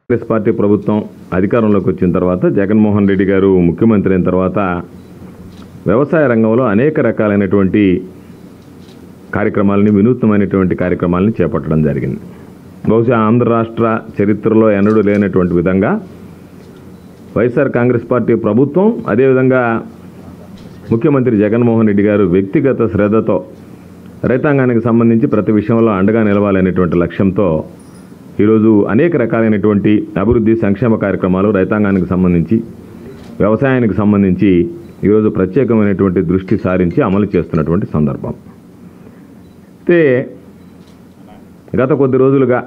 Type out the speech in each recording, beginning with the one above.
Congress party ప్రభుత్వం అధికారంలోకి వచ్చిన తర్వాత జగన్మోహన్ రెడ్డి గారు ముఖ్యమంత్రి అయిన తర్వాత వ్యవసాయ రంగంలో అనేక రకాలైనటువంటి కార్యక్రమాలని వినూత్నమైనటువంటి కార్యక్రమాలని చేపట్టడం జరిగింది బహుశా ఆంధ్ర రాష్ట్ర చరిత్రలో ఎన్నడూ లేనటువంటి విధంగా వైఎస్ఆర్ కాంగ్రెస్ పార్టీ ప్రభుత్వం అదేవిధంగా ముఖ్యమంత్రి జగన్మోహన్ రెడ్డి గారు వ్యక్తిగత శ్రద్ధతో రైతాంగానికి సంబంధించి ప్రతి విషయంలో అండగా నిలవాలనేటువంటి లక్ష్యంతో ఈరోజు అనేక రకాలైనటువంటి అభివృద్ధి సంక్షేమ కార్యక్రమాలు రైతాంగానికి సంబంధించి వ్యవసాయానికి సంబంధించి ఈరోజు ప్రత్యేకమైనటువంటి దృష్టి సారించి అమలు చేస్తున్నటువంటి సందర్భం అయితే గత కొద్ది రోజులుగా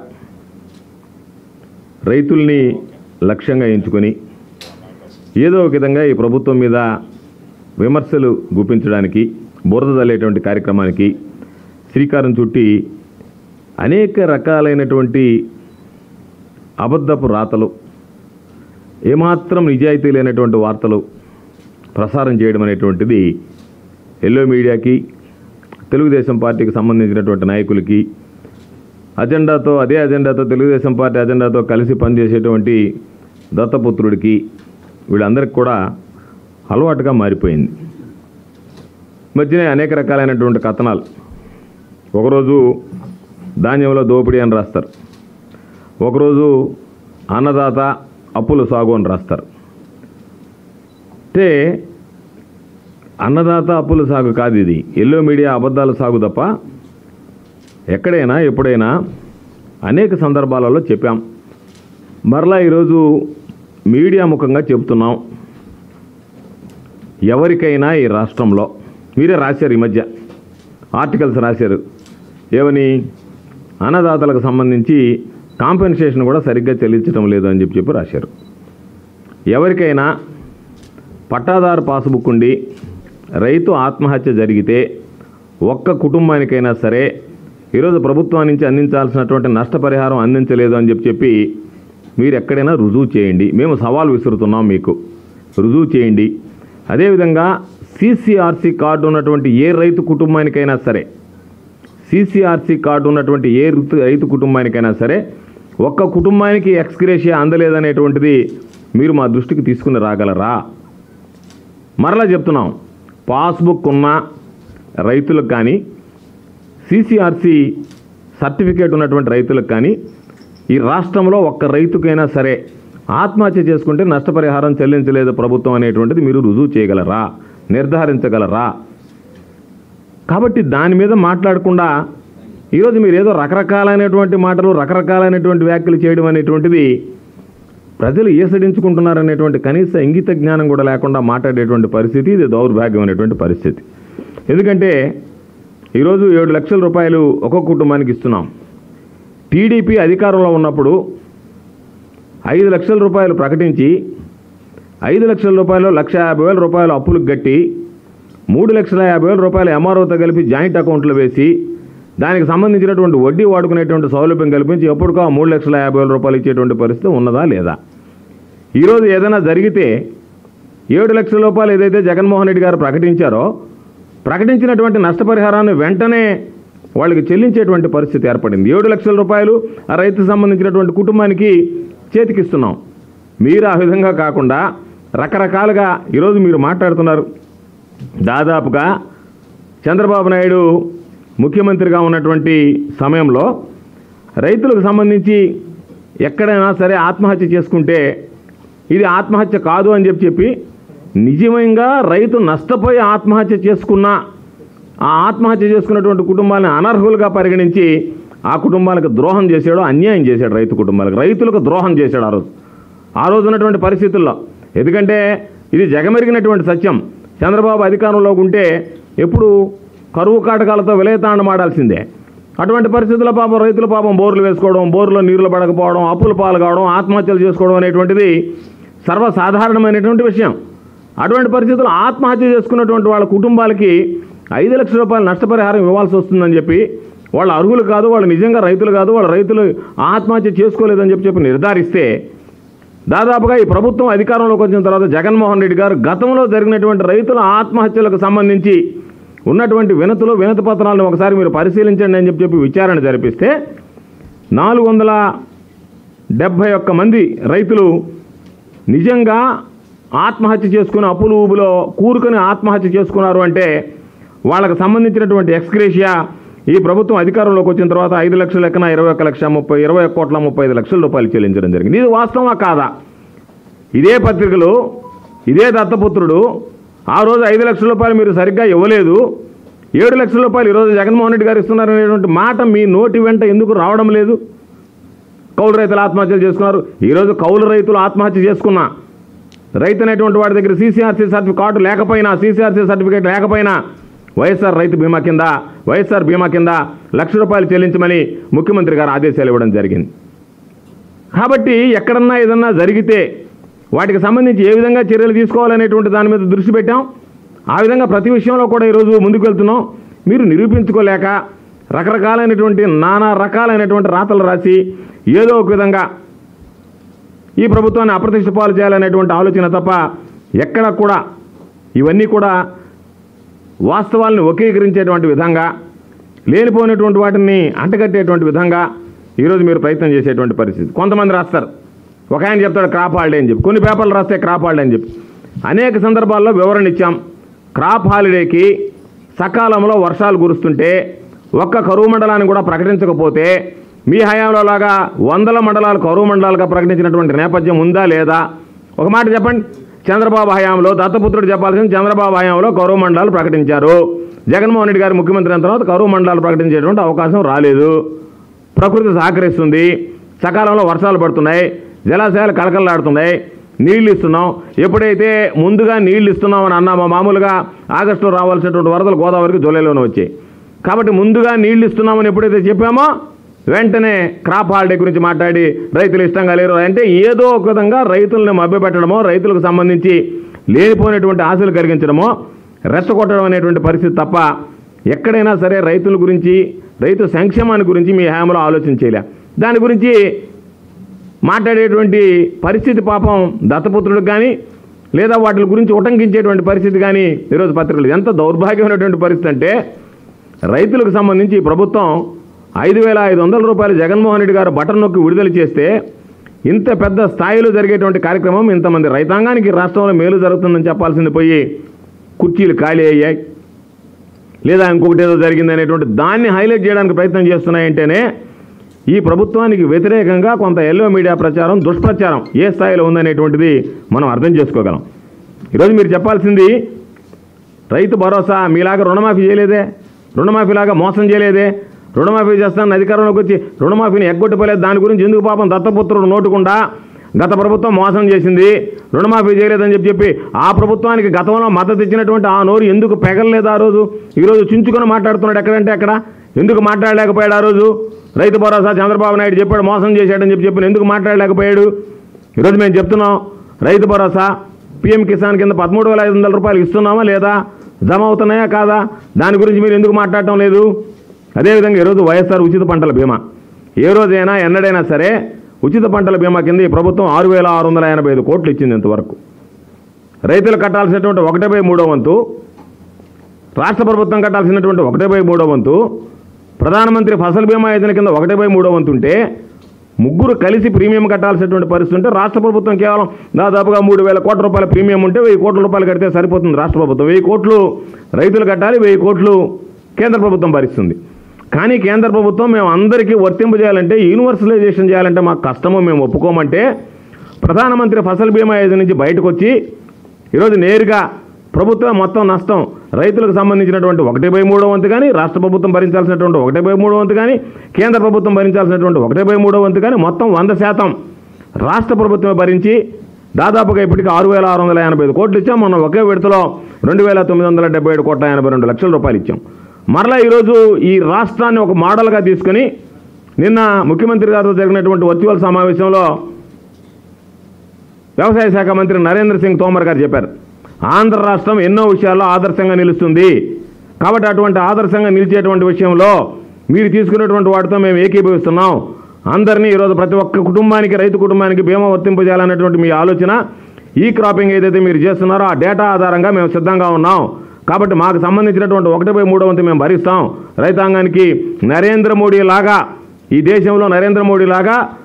రైతుల్ని లక్ష్యంగా ఎంచుకొని ఏదో ఒక విధంగా ఈ ప్రభుత్వం మీద విమర్శలు గుప్పించడానికి బురద తల్లేటువంటి కార్యక్రమానికి శ్రీకారం చుట్టి అనేక రకాలైనటువంటి అబద్ధపు రాతలు ఏమాత్రం నిజాయితీ లేనటువంటి వార్తలు ప్రసారం చేయడం అనేటువంటిది ఎల్లో మీడియాకి తెలుగుదేశం పార్టీకి సంబంధించినటువంటి నాయకులకి అజెండాతో అదే అజెండాతో తెలుగుదేశం పార్టీ అజెండాతో కలిసి పనిచేసేటువంటి దత్తపుత్రుడికి వీళ్ళందరికీ కూడా అలవాటుగా మారిపోయింది మధ్యనే అనేక రకాలైనటువంటి కథనాలు ఒకరోజు ధాన్యంలో దోపిడీ అని రాస్తారు ఒకరోజు అన్నదాత అప్పుల సాగు అని రాస్తారు అంటే అన్నదాత అప్పుల సాగు కాదు ఇది ఎల్లో మీడియా అబద్ధాల సాగు తప్ప ఎక్కడైనా ఎప్పుడైనా అనేక సందర్భాలలో చెప్పాం మరలా ఈరోజు మీడియా ముఖంగా చెప్తున్నాం ఎవరికైనా ఈ రాష్ట్రంలో మీరే రాశారు ఈ మధ్య ఆర్టికల్స్ రాశారు ఏమని అన్నదాతలకు సంబంధించి కాంపెన్సేషన్ కూడా సరిగ్గా చెల్లించడం లేదు అని చెప్పి చెప్పి రాశారు ఎవరికైనా పట్టాదారు పాస్బుక్ ఉండి రైతు ఆత్మహత్య జరిగితే ఒక్క కుటుంబానికైనా సరే ఈరోజు ప్రభుత్వం నుంచి అందించాల్సినటువంటి నష్టపరిహారం అందించలేదు అని చెప్పి చెప్పి మీరు ఎక్కడైనా రుజువు చేయండి మేము సవాల్ విసురుతున్నాం మీకు రుజువు చేయండి అదేవిధంగా సిసిఆర్సి కార్డు ఉన్నటువంటి ఏ రైతు కుటుంబానికైనా సరే సిసిఆర్సి కార్డు ఉన్నటువంటి ఏ రైతు రైతు కుటుంబానికైనా సరే ఒక్క కుటుంబానికి ఎక్స్గ్రేషియా అందలేదనేటువంటిది మీరు మా దృష్టికి తీసుకుని రాగలరా మరలా చెప్తున్నాం పాస్బుక్ ఉన్న రైతులకు కానీ సిసిఆర్సి సర్టిఫికేట్ ఉన్నటువంటి రైతులకు కానీ ఈ రాష్ట్రంలో ఒక్క రైతుకైనా సరే ఆత్మహత్య చేసుకుంటే నష్టపరిహారం చెల్లించలేదు ప్రభుత్వం అనేటువంటిది మీరు రుజువు చేయగలరా నిర్ధారించగలరా కాబట్టి దాని మీద మాట్లాడకుండా ఈరోజు మీరు ఏదో రకరకాలైనటువంటి మాటలు రకరకాలైనటువంటి వ్యాఖ్యలు చేయడం అనేటువంటిది ప్రజలు ఏసడించుకుంటున్నారనేటువంటి కనీస ఇంగిత జ్ఞానం కూడా లేకుండా మాట్లాడేటువంటి పరిస్థితి ఇది దౌర్భాగ్యమైనటువంటి పరిస్థితి ఎందుకంటే ఈరోజు ఏడు లక్షల రూపాయలు ఒక్కొక్క కుటుంబానికి ఇస్తున్నాం టీడీపీ అధికారంలో ఉన్నప్పుడు ఐదు లక్షల రూపాయలు ప్రకటించి ఐదు లక్షల రూపాయలు లక్ష యాభై వేల రూపాయలు అప్పులకు కట్టి మూడు లక్షల యాభై వేల రూపాయలు ఎంఆర్ఓతో కలిపి జాయింట్ అకౌంట్లో వేసి దానికి సంబంధించినటువంటి వడ్డీ వాడుకునేటువంటి సౌలభ్యం కల్పించి ఎప్పటికో ఆ మూడు లక్షల యాభై వేల రూపాయలు ఇచ్చేటువంటి పరిస్థితి ఉన్నదా లేదా ఈరోజు ఏదైనా జరిగితే ఏడు లక్షల రూపాయలు ఏదైతే జగన్మోహన్ రెడ్డి గారు ప్రకటించారో ప్రకటించినటువంటి నష్టపరిహారాన్ని వెంటనే వాళ్ళకి చెల్లించేటువంటి పరిస్థితి ఏర్పడింది ఏడు లక్షల రూపాయలు ఆ రైతుకు సంబంధించినటువంటి కుటుంబానికి చేతికిస్తున్నాం మీరు ఆ విధంగా కాకుండా రకరకాలుగా ఈరోజు మీరు మాట్లాడుతున్నారు దాదాపుగా చంద్రబాబు నాయుడు ముఖ్యమంత్రిగా ఉన్నటువంటి సమయంలో రైతులకు సంబంధించి ఎక్కడైనా సరే ఆత్మహత్య చేసుకుంటే ఇది ఆత్మహత్య కాదు అని చెప్పి చెప్పి నిజంగా రైతు నష్టపోయి ఆత్మహత్య చేసుకున్నా ఆ ఆత్మహత్య చేసుకున్నటువంటి కుటుంబాలను అనర్హులుగా పరిగణించి ఆ కుటుంబాలకు ద్రోహం చేశాడు అన్యాయం చేశాడు రైతు కుటుంబాలకు రైతులకు ద్రోహం చేశాడు ఆ రోజు ఆ రోజు ఉన్నటువంటి పరిస్థితుల్లో ఎందుకంటే ఇది జగమెరిగినటువంటి సత్యం చంద్రబాబు అధికారంలో ఉంటే ఎప్పుడు కరువు కాటకాలతో విలయతాండమాడాల్సిందే అటువంటి పరిస్థితుల్లో పాపం రైతుల పాపం బోర్లు వేసుకోవడం బోర్లో నీళ్లు పడకపోవడం అప్పులు పాలు కావడం ఆత్మహత్యలు చేసుకోవడం అనేటువంటిది సర్వసాధారణమైనటువంటి విషయం అటువంటి పరిస్థితుల్లో ఆత్మహత్య చేసుకున్నటువంటి వాళ్ళ కుటుంబాలకి ఐదు లక్షల రూపాయల నష్టపరిహారం ఇవ్వాల్సి వస్తుందని చెప్పి వాళ్ళ అర్హులు కాదు వాళ్ళు నిజంగా రైతులు కాదు వాళ్ళ రైతులు ఆత్మహత్య చేసుకోలేదని చెప్పి చెప్పి నిర్ధారిస్తే దాదాపుగా ఈ ప్రభుత్వం అధికారంలోకి వచ్చిన తర్వాత జగన్మోహన్ రెడ్డి గారు గతంలో జరిగినటువంటి రైతుల ఆత్మహత్యలకు సంబంధించి ఉన్నటువంటి వినతులు వినతి పత్రాలను ఒకసారి మీరు పరిశీలించండి అని చెప్పి చెప్పి విచారణ జరిపిస్తే నాలుగు వందల డెబ్భై ఒక్క మంది రైతులు నిజంగా ఆత్మహత్య చేసుకుని అప్పులు ఊబులో కూరుకొని ఆత్మహత్య చేసుకున్నారు అంటే వాళ్ళకి సంబంధించినటువంటి ఎక్స్గ్రేషియా ఈ ప్రభుత్వం అధికారంలోకి వచ్చిన తర్వాత ఐదు లక్షల లెక్కన ఇరవై ఒక్క లక్ష ముప్పై ఇరవై ఒక్క కోట్ల ముప్పై ఐదు లక్షల రూపాయలు చెల్లించడం జరిగింది ఇది వాస్తవమా కాదా ఇదే పత్రికలు ఇదే దత్తపుత్రుడు ఆ రోజు ఐదు లక్షల రూపాయలు మీరు సరిగ్గా ఇవ్వలేదు ఏడు లక్షల రూపాయలు ఈరోజు జగన్మోహన్ రెడ్డి గారు ఇస్తున్నారనేటువంటి మాట మీ నోటి వెంట ఎందుకు రావడం లేదు కౌలు రైతులు ఆత్మహత్యలు చేసుకున్నారు ఈరోజు కౌలు రైతులు ఆత్మహత్య చేసుకున్నా రైతు అనేటువంటి వాడి దగ్గర సీసీఆర్సీ సర్టిఫికేట్ లేకపోయినా సీసీఆర్సీ సర్టిఫికేట్ లేకపోయినా వైఎస్ఆర్ రైతు బీమా కింద వైఎస్ఆర్ బీమా కింద లక్ష రూపాయలు చెల్లించమని ముఖ్యమంత్రి గారు ఆదేశాలు ఇవ్వడం జరిగింది కాబట్టి ఎక్కడన్నా ఏదన్నా జరిగితే వాటికి సంబంధించి ఏ విధంగా చర్యలు తీసుకోవాలనేటువంటి దాని మీద దృష్టి పెట్టాం ఆ విధంగా ప్రతి విషయంలో కూడా ఈరోజు ముందుకు వెళ్తున్నాం మీరు నిరూపించుకోలేక రకరకాలైనటువంటి నానా రకాలైనటువంటి రాతలు రాసి ఏదో ఒక విధంగా ఈ ప్రభుత్వాన్ని అప్రతిష్ట పాలు చేయాలనేటువంటి ఆలోచన తప్ప ఎక్కడ కూడా ఇవన్నీ కూడా వాస్తవాలను వక్రీకరించేటువంటి విధంగా లేనిపోయినటువంటి వాటిని అంటగట్టేటువంటి విధంగా ఈరోజు మీరు ప్రయత్నం చేసేటువంటి పరిస్థితి కొంతమంది రాస్తారు ఒక ఆయన చెప్తాడు క్రాప్ హాలిడే అని చెప్పి కొన్ని పేపర్లు రాస్తే క్రాప్ హాలిడే అని చెప్పి అనేక సందర్భాల్లో వివరణ ఇచ్చాం క్రాప్ హాలిడేకి సకాలంలో వర్షాలు కురుస్తుంటే ఒక్క కరువు మండలాన్ని కూడా ప్రకటించకపోతే మీ హయాంలో లాగా వందల మండలాలు కరువు మండలాలుగా ప్రకటించినటువంటి నేపథ్యం ఉందా లేదా ఒక మాట చెప్పండి చంద్రబాబు హయాంలో దత్తపుత్రుడు చెప్పాల్సిన చంద్రబాబు హయాంలో కరువు మండలాలు ప్రకటించారు జగన్మోహన్ రెడ్డి గారు ముఖ్యమంత్రి అయిన తర్వాత కరువు మండలాలు ప్రకటించేటువంటి అవకాశం రాలేదు ప్రకృతి సహకరిస్తుంది సకాలంలో వర్షాలు పడుతున్నాయి జలాశయాలు కలకలలాడుతున్నాయి నీళ్లు ఇస్తున్నాం ఎప్పుడైతే ముందుగా నీళ్లు ఇస్తున్నామని అన్నామో మామూలుగా ఆగస్టులో రావాల్సినటువంటి వరదలు గోదావరికి జూలైలోనే వచ్చాయి కాబట్టి ముందుగా నీళ్లు ఇస్తున్నామని ఎప్పుడైతే చెప్పామో వెంటనే క్రాప్ హాలిడే గురించి మాట్లాడి రైతులు ఇష్టంగా లేరు అంటే ఏదో ఒక విధంగా రైతులను మభ్యపెట్టడమో రైతులకు సంబంధించి లేనిపోయినటువంటి ఆశలు కలిగించడమో రెచ్చగొట్టడం అనేటువంటి పరిస్థితి తప్ప ఎక్కడైనా సరే రైతుల గురించి రైతు సంక్షేమాన్ని గురించి మీ హయాంలో ఆలోచన చేయలే దాని గురించి మాట్లాడేటువంటి పరిస్థితి పాపం దత్తపుత్రుడికి కానీ లేదా వాటి గురించి ఉటంకించేటువంటి పరిస్థితి కానీ ఈరోజు పత్రికలు ఎంత దౌర్భాగ్యమైనటువంటి పరిస్థితి అంటే రైతులకు సంబంధించి ఈ ప్రభుత్వం ఐదు వేల ఐదు వందల రూపాయలు జగన్మోహన్ రెడ్డి గారు బటన్ నొక్కి విడుదల చేస్తే ఇంత పెద్ద స్థాయిలో జరిగేటువంటి కార్యక్రమం ఇంతమంది రైతాంగానికి రాష్ట్రంలో మేలు జరుగుతుందని చెప్పాల్సింది పోయి కుర్చీలు ఖాళీ అయ్యాయి లేదా ఇంకొకటి ఏదో జరిగింది అనేటువంటి దాన్ని హైలైట్ చేయడానికి ప్రయత్నం చేస్తున్నాయంటేనే ఈ ప్రభుత్వానికి వ్యతిరేకంగా కొంత ఎల్లో మీడియా ప్రచారం దుష్ప్రచారం ఏ స్థాయిలో ఉందనేటువంటిది మనం అర్థం చేసుకోగలం ఈరోజు మీరు చెప్పాల్సింది రైతు భరోసా మీలాగా రుణమాఫీ చేయలేదే రుణమాఫీలాగా మోసం చేయలేదే రుణమాఫీ చేస్తానని అధికారంలోకి వచ్చి రుణమాఫీని ఎగ్గొట్టిపోలేదు దాని గురించి ఎందుకు పాపం దత్తపుత్రుడు నోటుకుండా గత ప్రభుత్వం మోసం చేసింది రుణమాఫీ చేయలేదని చెప్పి చెప్పి ఆ ప్రభుత్వానికి గతంలో మద్దతు ఇచ్చినటువంటి ఆ నోరు ఎందుకు పెగలలేదు ఆ రోజు ఈరోజు చించుకొని మాట్లాడుతున్నాడు ఎక్కడంటే అక్కడ ఎందుకు మాట్లాడలేకపోయాడు ఆ రోజు రైతు భరోసా చంద్రబాబు నాయుడు చెప్పాడు మోసం చేశాడని చెప్పి చెప్పి ఎందుకు మాట్లాడలేకపోయాడు ఈరోజు మేము చెప్తున్నాం రైతు భరోసా పిఎం కిసాన్ కింద పదమూడు వేల ఐదు వందల రూపాయలు ఇస్తున్నామా లేదా జమ అవుతున్నాయా కాదా దాని గురించి మీరు ఎందుకు మాట్లాడటం లేదు అదేవిధంగా ఈరోజు వైఎస్ఆర్ ఉచిత పంటల బీమా ఏ రోజైనా ఎన్నడైనా సరే ఉచిత పంటల బీమా కింద ఈ ప్రభుత్వం ఆరు వేల ఆరు వందల ఎనభై ఐదు కోట్లు ఇచ్చింది ఇంతవరకు రైతులు కట్టాల్సినటువంటి ఒకటే బై మూడో వంతు రాష్ట్ర ప్రభుత్వం కట్టాల్సినటువంటి ఒకటే బై మూడో వంతు ప్రధానమంత్రి ఫసల్ బీమా యోజన కింద ఒకటే బై మూడో వంతు ఉంటే ముగ్గురు కలిసి ప్రీమియం కట్టాల్సినటువంటి పరిస్థితి ఉంటే రాష్ట్ర ప్రభుత్వం కేవలం దాదాపుగా మూడు వేల కోట్ల రూపాయల ప్రీమియం ఉంటే వెయ్యి కోట్ల రూపాయలు కడితే సరిపోతుంది రాష్ట్ర ప్రభుత్వం వెయ్యి కోట్లు రైతులు కట్టాలి వెయ్యి కోట్లు కేంద్ర ప్రభుత్వం భరిస్తుంది కానీ కేంద్ర ప్రభుత్వం మేము అందరికీ వర్తింపజేయాలంటే యూనివర్సలైజేషన్ చేయాలంటే మాకు కష్టమో మేము ఒప్పుకోమంటే ప్రధానమంత్రి ఫసల్ బీమా యోజన నుంచి బయటకు వచ్చి ఈరోజు నేరుగా ప్రభుత్వం మొత్తం నష్టం రైతులకు సంబంధించినటువంటి ఒకటి బై మూడో వంతు కానీ రాష్ట్ర ప్రభుత్వం భరించాల్సినటువంటి ఒకటి బై మూడో వంతు కానీ కేంద్ర ప్రభుత్వం భరించాల్సినటువంటి ఒకటి బై మూడో వంతు కానీ మొత్తం వంద శాతం రాష్ట్ర ప్రభుత్వమే భరించి దాదాపుగా ఇప్పటికి ఆరు వేల ఆరు వందల ఎనభై ఐదు కోట్లు ఇచ్చాం మొన్న ఒకే విడతలో రెండు వేల తొమ్మిది వందల డెబ్బై ఏడు కోట్ల ఎనభై రెండు లక్షల రూపాయలు ఇచ్చాం మరలా ఈరోజు ఈ రాష్ట్రాన్ని ఒక మోడల్గా తీసుకొని నిన్న ముఖ్యమంత్రి గారితో జరిగినటువంటి వర్చువల్ సమావేశంలో వ్యవసాయ శాఖ మంత్రి నరేంద్ర సింగ్ తోమర్ గారు చెప్పారు ఆంధ్ర రాష్ట్రం ఎన్నో విషయాల్లో ఆదర్శంగా నిలుస్తుంది కాబట్టి అటువంటి ఆదర్శంగా నిలిచేటువంటి విషయంలో మీరు తీసుకున్నటువంటి వాటితో మేము ఏకీభవిస్తున్నాం అందరినీ ఈరోజు ప్రతి ఒక్క కుటుంబానికి రైతు కుటుంబానికి బీమా వర్తింపజేయాలనేటువంటి మీ ఆలోచన ఈ క్రాపింగ్ ఏదైతే మీరు చేస్తున్నారో ఆ డేటా ఆధారంగా మేము సిద్ధంగా ఉన్నాం కాబట్టి మాకు సంబంధించినటువంటి ఒకటి బై మూడో వంతు మేము భరిస్తాం రైతాంగానికి నరేంద్ర మోడీ లాగా ఈ దేశంలో నరేంద్ర మోడీ లాగా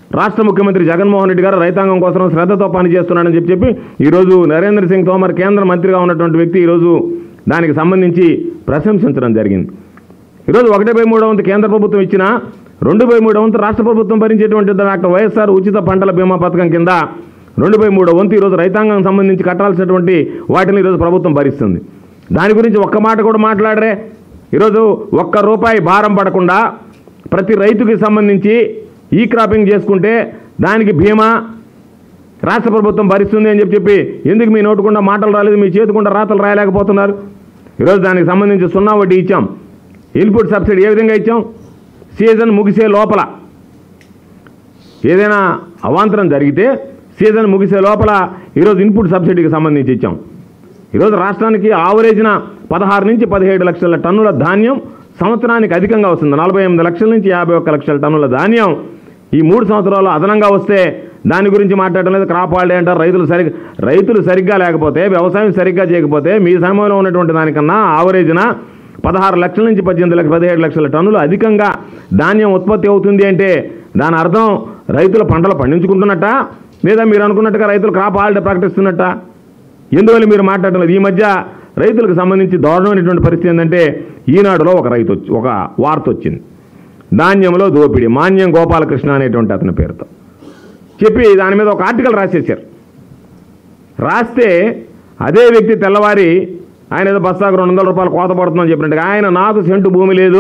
రాష్ట్ర ముఖ్యమంత్రి జగన్మోహన్ రెడ్డి గారు రైతాంగం కోసం శ్రద్ధతో పనిచేస్తున్నాడని చెప్పి చెప్పి ఈరోజు నరేంద్ర సింగ్ తోమర్ కేంద్ర మంత్రిగా ఉన్నటువంటి వ్యక్తి ఈరోజు దానికి సంబంధించి ప్రశంసించడం జరిగింది ఈరోజు ఒకటి బై మూడో వంతు కేంద్ర ప్రభుత్వం ఇచ్చిన రెండు బై మూడో వంతు రాష్ట్ర ప్రభుత్వం భరించేటువంటి డాక్టర్ వైఎస్ఆర్ ఉచిత పంటల బీమా పథకం కింద రెండు బై మూడో వంతు ఈరోజు రైతాంగం సంబంధించి కట్టాల్సినటువంటి వాటిని ఈరోజు ప్రభుత్వం భరిస్తుంది దాని గురించి ఒక్క మాట కూడా మాట్లాడరే ఈరోజు ఒక్క రూపాయి భారం పడకుండా ప్రతి రైతుకి సంబంధించి ఈ క్రాపింగ్ చేసుకుంటే దానికి బీమా రాష్ట్ర ప్రభుత్వం భరిస్తుంది అని చెప్పి చెప్పి ఎందుకు మీ నోటుకుండా మాటలు రాలేదు మీ చేతికుండా రాతలు రాయలేకపోతున్నారు ఈరోజు దానికి సంబంధించి సున్నా వడ్డీ ఇచ్చాం ఇన్పుట్ సబ్సిడీ ఏ విధంగా ఇచ్చాం సీజన్ ముగిసే లోపల ఏదైనా అవాంతరం జరిగితే సీజన్ ముగిసే లోపల ఈరోజు ఇన్పుట్ సబ్సిడీకి సంబంధించి ఇచ్చాం ఈరోజు రాష్ట్రానికి ఆవరేజ్న పదహారు నుంచి పదిహేడు లక్షల టన్నుల ధాన్యం సంవత్సరానికి అధికంగా వస్తుంది నలభై ఎనిమిది లక్షల నుంచి యాభై ఒక్క లక్షల టన్నుల ధాన్యం ఈ మూడు సంవత్సరాలు అదనంగా వస్తే దాని గురించి మాట్లాడడం లేదు క్రాప్ హాలిడే అంటారు రైతులు సరిగ్గా రైతులు సరిగ్గా లేకపోతే వ్యవసాయం సరిగ్గా చేయకపోతే మీ సమయంలో ఉన్నటువంటి దానికన్నా ఆవరేజ్న పదహారు లక్షల నుంచి పద్దెనిమిది లక్షల పదిహేడు లక్షల టన్నులు అధికంగా ధాన్యం ఉత్పత్తి అవుతుంది అంటే దాని అర్థం రైతులు పంటలు పండించుకుంటున్నట్ట లేదా మీరు అనుకున్నట్టుగా రైతులు క్రాప్ హాలిడే ప్రకటిస్తున్నట్ట ఎందువల్ల మీరు మాట్లాడడం లేదు ఈ మధ్య రైతులకు సంబంధించి దారుణమైనటువంటి పరిస్థితి ఏంటంటే ఈనాడులో ఒక రైతు వచ్చి ఒక వార్త వచ్చింది ధాన్యంలో దోపిడీ మాన్యం గోపాలకృష్ణ అనేటువంటి అతని పేరుతో చెప్పి దాని మీద ఒక ఆర్టికల్ రాసేసారు రాస్తే అదే వ్యక్తి తెల్లవారి ఆయన ఏదో బస్తాకు రెండు వందల రూపాయలు కోత పడుతుందని చెప్పినట్టుగా ఆయన నాకు సెంటు భూమి లేదు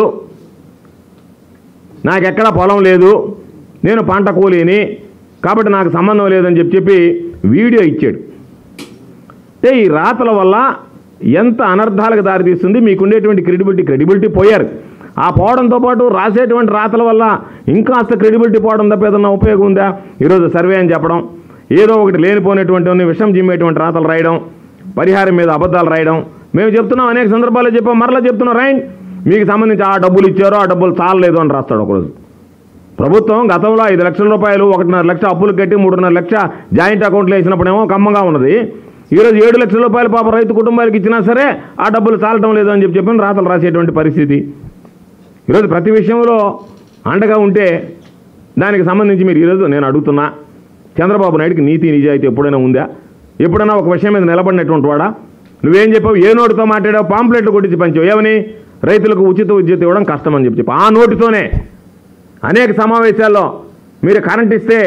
నాకెక్కడ పొలం లేదు నేను పంట కూలీని కాబట్టి నాకు సంబంధం లేదని చెప్పి చెప్పి వీడియో ఇచ్చాడు అంటే ఈ రాతల వల్ల ఎంత అనర్థాలకు దారితీస్తుంది మీకుండేటువంటి క్రెడిబిలిటీ క్రెడిబిలిటీ పోయారు ఆ పోవడంతో పాటు రాసేటువంటి రాతల వల్ల ఇంకాస్త క్రెడిబిలిటీ పోవడం తప్ప ఏదన్నా ఉపయోగం ఉందా ఈరోజు సర్వే అని చెప్పడం ఏదో ఒకటి లేనిపోయినటువంటి విషం జిమ్మేటువంటి రాతలు రాయడం పరిహారం మీద అబద్ధాలు రాయడం మేము చెప్తున్నాం అనేక సందర్భాల్లో చెప్పాం మరలా చెప్తున్నాం రాయండి మీకు సంబంధించి ఆ డబ్బులు ఇచ్చారో ఆ డబ్బులు చాలలేదు అని రాస్తాడు ఒకరోజు ప్రభుత్వం గతంలో ఐదు లక్షల రూపాయలు ఒకటిన్నర లక్ష అప్పులు కట్టి మూడున్నర లక్ష జాయింట్ అకౌంట్లో వేసినప్పుడేమో కమ్మంగా ఉన్నది ఈరోజు ఏడు లక్షల రూపాయలు పాప రైతు కుటుంబాలకు ఇచ్చినా సరే ఆ డబ్బులు చాలటం లేదు అని చెప్పి చెప్పి రాతలు రాసేటువంటి పరిస్థితి ఈరోజు ప్రతి విషయంలో అండగా ఉంటే దానికి సంబంధించి మీరు ఈరోజు నేను అడుగుతున్నా చంద్రబాబు నాయుడికి నీతి నిజాయితీ ఎప్పుడైనా ఉందా ఎప్పుడైనా ఒక విషయం మీద నిలబడినటువంటి వాడా నువ్వేం చెప్పావు ఏ నోటితో మాట్లాడావు పాంప్లెట్లు కొట్టించి పంచావు ఏమని రైతులకు ఉచిత విద్యుత్ ఇవ్వడం కష్టమని చెప్పి చెప్పు ఆ నోటితోనే అనేక సమావేశాల్లో మీరు కరెంట్ ఇస్తే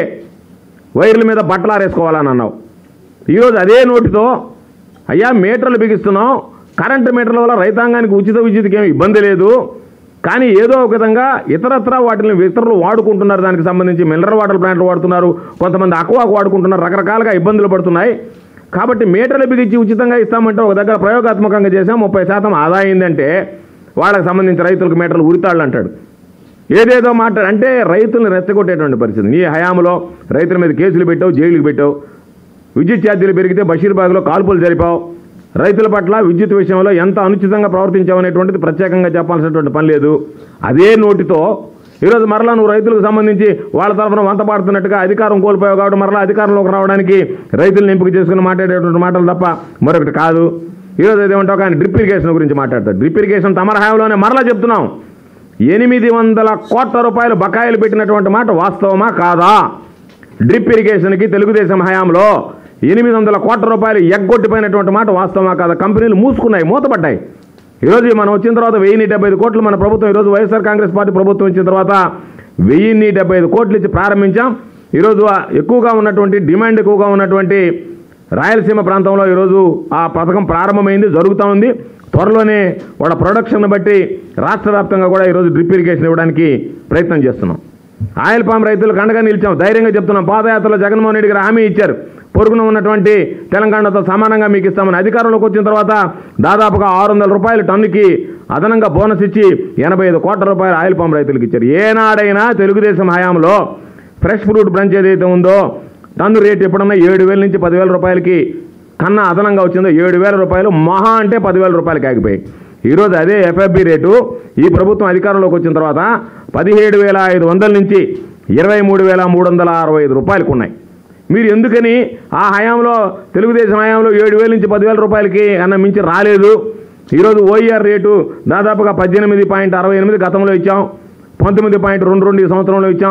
వైర్ల మీద బట్టలు ఆరేసుకోవాలని అన్నావు ఈరోజు అదే నోటితో అయ్యా మీటర్లు బిగిస్తున్నాం కరెంటు మీటర్ల వల్ల రైతాంగానికి ఉచిత విద్యుత్కి ఏమి ఇబ్బంది లేదు కానీ ఏదో ఒక విధంగా ఇతరత్ర వాటిని ఇతరులు వాడుకుంటున్నారు దానికి సంబంధించి మినరల్ వాటర్ ప్లాంట్లు వాడుతున్నారు కొంతమంది అక్వాకు వాడుకుంటున్నారు రకరకాలుగా ఇబ్బందులు పడుతున్నాయి కాబట్టి మీటర్లు బిగించి ఉచితంగా ఇస్తామంటే ఒక దగ్గర ప్రయోగాత్మకంగా చేసాం ముప్పై శాతం ఆదా అయిందంటే వాళ్ళకి సంబంధించి రైతులకు మీటర్లు ఉరితాళ్ళు అంటాడు ఏదేదో మాట్లాడు అంటే రైతులను రెచ్చగొట్టేటువంటి పరిస్థితి నీ హయాంలో రైతుల మీద కేసులు పెట్టావు జైలుకి పెట్టావు విద్యుత్ ఛార్జీలు పెరిగితే బషీర్బాగ్లో కాల్పులు జరిపావు రైతుల పట్ల విద్యుత్ విషయంలో ఎంత అనుచితంగా ప్రవర్తించావు అనేటువంటిది ప్రత్యేకంగా చెప్పాల్సినటువంటి పని లేదు అదే నోటితో ఈరోజు మరలా నువ్వు రైతులకు సంబంధించి వాళ్ళ తరఫున వంత పాడుతున్నట్టుగా అధికారం కోల్పోయావు కాబట్టి మరలా అధికారంలోకి రావడానికి రైతులను ఎంపిక చేసుకుని మాట్లాడేటువంటి మాటలు తప్ప మరొకటి కాదు ఈరోజు ఏదేమంటావు కానీ డ్రిప్ ఇరిగేషన్ గురించి మాట్లాడతాడు డ్రిప్ ఇరిగేషన్ తమర హయాంలోనే మరలా చెప్తున్నాం ఎనిమిది వందల కోట్ల రూపాయలు బకాయిలు పెట్టినటువంటి మాట వాస్తవమా కాదా డ్రిప్ ఇరిగేషన్కి తెలుగుదేశం హయాంలో ఎనిమిది వందల కోట్ల రూపాయలు ఎగ్గొట్టిపోయినటువంటి మాట వాస్తవమా కాదా కంపెనీలు మూసుకున్నాయి మూతపడ్డాయి ఈరోజు మనం వచ్చిన తర్వాత వెయ్యిన్ని డెబ్బై ఐదు కోట్లు మన ప్రభుత్వం ఈరోజు వైఎస్ఆర్ కాంగ్రెస్ పార్టీ ప్రభుత్వం వచ్చిన తర్వాత వెయ్యిన్ని డెబ్బై ఐదు కోట్లు ఇచ్చి ప్రారంభించాం ఈరోజు ఆ ఎక్కువగా ఉన్నటువంటి డిమాండ్ ఎక్కువగా ఉన్నటువంటి రాయలసీమ ప్రాంతంలో ఈరోజు ఆ పథకం ప్రారంభమైంది జరుగుతూ ఉంది త్వరలోనే వాళ్ళ ప్రొడక్షన్ బట్టి రాష్ట్ర వ్యాప్తంగా కూడా ఈరోజు డ్రిప్ ఇరిగేషన్ ఇవ్వడానికి ప్రయత్నం చేస్తున్నాం ఆయిల్ పామ్ రైతులకు అండగా నిలిచాం ధైర్యంగా చెప్తున్నాం పాదయాత్రలో జగన్మోహన్ రెడ్డి గారు హామీ ఇచ్చారు పొరుగున ఉన్నటువంటి తెలంగాణతో సమానంగా మీకు ఇస్తామని అధికారంలోకి వచ్చిన తర్వాత దాదాపుగా ఆరు వందల రూపాయలు టన్నుకి అదనంగా బోనస్ ఇచ్చి ఎనభై ఐదు కోట్ల రూపాయలు ఆయిల్ పామ్ రైతులకు ఇచ్చారు ఏనాడైనా తెలుగుదేశం హయాంలో ఫ్రెష్ ఫ్రూట్ బ్రంచ్ ఏదైతే ఉందో టన్ను రేట్ ఎప్పుడన్నా ఏడు వేల నుంచి పదివేల రూపాయలకి కన్నా అదనంగా వచ్చిందో ఏడు వేల రూపాయలు మహా అంటే పదివేల రూపాయలకి ఆగిపోయాయి ఈరోజు అదే ఎఫ్ఎఫ్బి రేటు ఈ ప్రభుత్వం అధికారంలోకి వచ్చిన తర్వాత పదిహేడు వేల ఐదు వందల నుంచి ఇరవై మూడు వేల మూడు వందల అరవై ఐదు రూపాయలకు ఉన్నాయి మీరు ఎందుకని ఆ హయాంలో తెలుగుదేశం హయాంలో ఏడు వేల నుంచి పదివేల రూపాయలకి అన్న మించి రాలేదు ఈరోజు ఓఈఆర్ రేటు దాదాపుగా పద్దెనిమిది పాయింట్ అరవై ఎనిమిది గతంలో ఇచ్చాం పంతొమ్మిది పాయింట్ రెండు రెండు ఈ సంవత్సరంలో ఇచ్చాం